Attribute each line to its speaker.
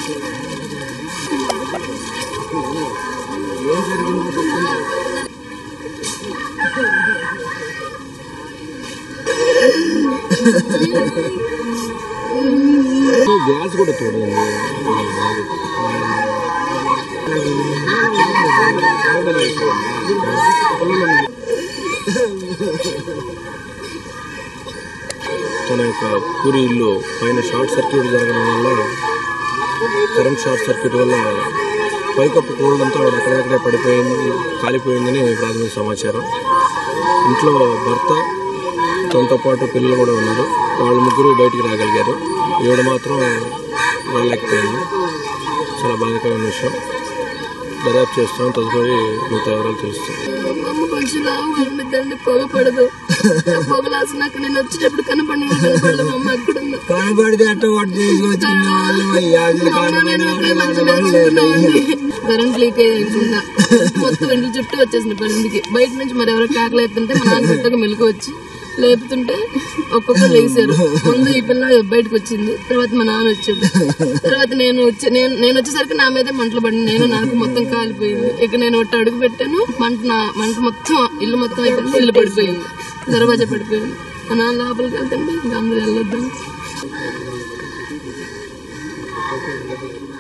Speaker 1: Glass కూడా చూడండి మన యొక్క పూరి ఇల్లు పైన షార్ట్ సర్క్యూట్ జరగడం వల్ల కరెంట్ షార్ట్ సర్క్యూట్ వల్ల పైకప్పు కూలంతా ఎక్కడెక్కడే పడిపోయింది కాలిపోయిందని ప్రాథమిక సమాచారం ఇంట్లో భర్త తనతో పాటు పిల్లలు కూడా ఉన్నారు వాళ్ళు ముగ్గురు బయటికి రాగలిగారు ఈవిడ మాత్రం వెళ్ళలేకపోయింది చాలా బాధాకరమైన విషయం దర్యాప్తు చేస్తాం తదుపరి మిగతా వివరాలు తెలుస్తాయి
Speaker 2: అమ్మ కొంచెం లావుగా ఉండిద్దండి పొగ పడదు ఆ పొగలాసి నాకు నేను వచ్చేటప్పుడు కనపడి కనపడలేదు అమ్మ అక్కడ ఉంది.
Speaker 3: కనబడితే అట్ట వాటి తీసుకొచ్చిన వాళ్ళు అయ్యా అది
Speaker 2: కరెంట్ లీక్ అయ్యిందా మొత్తం ఇంటి చుట్టూ వచ్చేసింది పన్నెండుకి బయట నుంచి మరి ఎవరో కేకలు ఎత్తుంటే మా నాన్న కొత్తగా మెలకు వచ్చి లేపుతుంటే ఒక్కొక్కరు లేచారు ముందు ఈ పిల్ల బయటకు వచ్చింది తర్వాత మా నాన్న వచ్చాడు తర్వాత నేను వచ్చి నేను నేను వచ్చేసరికి నా మీదే మంటలు పడింది నేను నాకు మొత్తం కాలిపోయింది ఇక నేను ఒకటి అడుగు పెట్టాను మంట నా మంట మొత్తం ఇల్లు మొత్తం అయిపోయింది ఇల్లు పడిపోయింది దర్వాజా పడిపోయింది మా నాన్న లోపలికి వెళ్తుంటే ఇంకా అందరూ వెళ్ళొద్దు